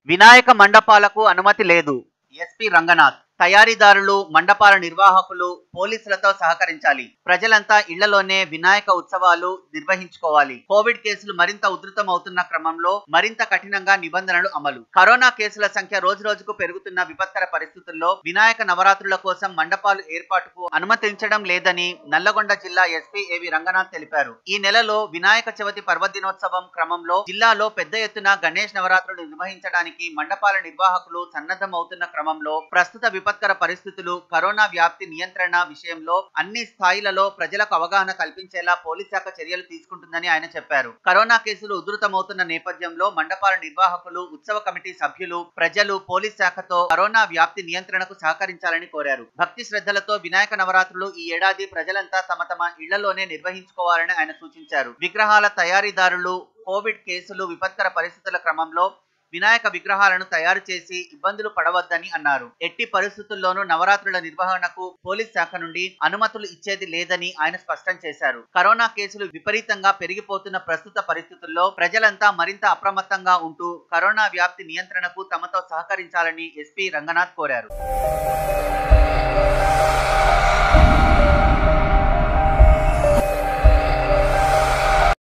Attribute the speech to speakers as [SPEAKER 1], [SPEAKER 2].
[SPEAKER 1] వినాయక మండపాలకు అనుమతి లేదు ఎస్పీ రంగనాథ్ తయారీదారులు మండపాల నిర్వాహకులు పోలీసులతో సహకరించాలి ప్రజలంతా ఇళ్లలోనే వినాయక ఉత్సవాలు నిర్వహించుకోవాలి కోవిడ్ కేసులు మరింత ఉధృతం అవుతున్న క్రమంలో మరింత కఠినంగా నిబంధనలు అమలు కరోనా కేసుల సంఖ్య రోజు రోజుకు పెరుగుతున్న విపత్కర పరిస్థితుల్లో వినాయక నవరాత్రుల కోసం మండపాలు ఏర్పాటుకు అనుమతించడం లేదని నల్లగొండ జిల్లా ఎస్పీ ఏవి రంగనాథ్ తెలిపారు ఈ నెలలో వినాయక చవితి పర్వదినోత్సవం క్రమంలో జిల్లాలో పెద్ద ఎత్తున గణేష్ నవరాత్రులు నిర్వహించడానికి మండపాల నిర్వాహకులు సన్నద్ధమవుతున్న క్రమంలో ప్రస్తుత విపత్కర పరిస్థితులు కరోనా వ్యాప్తి నియంత్రణ విషయంలో అన్ని స్థాయిలలో ప్రజలకు అవగాహన కల్పించేలా పోలీస్ శాఖ చర్యలు తీసుకుంటుందని ఆయన చెప్పారు కరోనా కేసులు ఉధృతమవుతున్న నేపథ్యంలో మండపాల నిర్వాహకులు ఉత్సవ కమిటీ సభ్యులు ప్రజలు పోలీస్ శాఖతో కరోనా వ్యాప్తి నియంత్రణకు సహకరించాలని కోరారు భక్తి శ్రద్ధలతో వినాయక నవరాత్రులు ఈ ఏడాది ప్రజలంతా తమ తమ ఇళ్లలోనే నిర్వహించుకోవాలని ఆయన సూచించారు విగ్రహాల తయారీదారులు కోవిడ్ కేసులు విపత్కర పరిస్థితుల క్రమంలో వినాయక విగ్రహాలను తయారు చేసి ఇబ్బందులు పడవద్దని అన్నారు ఎట్టి పరిస్థితుల్లోనూ నవరాత్రుల నిర్వహణకు పోలీస్ శాఖ నుండి అనుమతులు ఇచ్చేది లేదని ఆయన స్పష్టం చేశారు కరోనా కేసులు విపరీతంగా పెరిగిపోతున్న ప్రస్తుత పరిస్థితుల్లో ప్రజలంతా మరింత అప్రమత్తంగా ఉంటూ కరోనా వ్యాప్తి నియంత్రణకు తమతో సహకరించాలని ఎస్పీ రంగనాథ్ కోరారు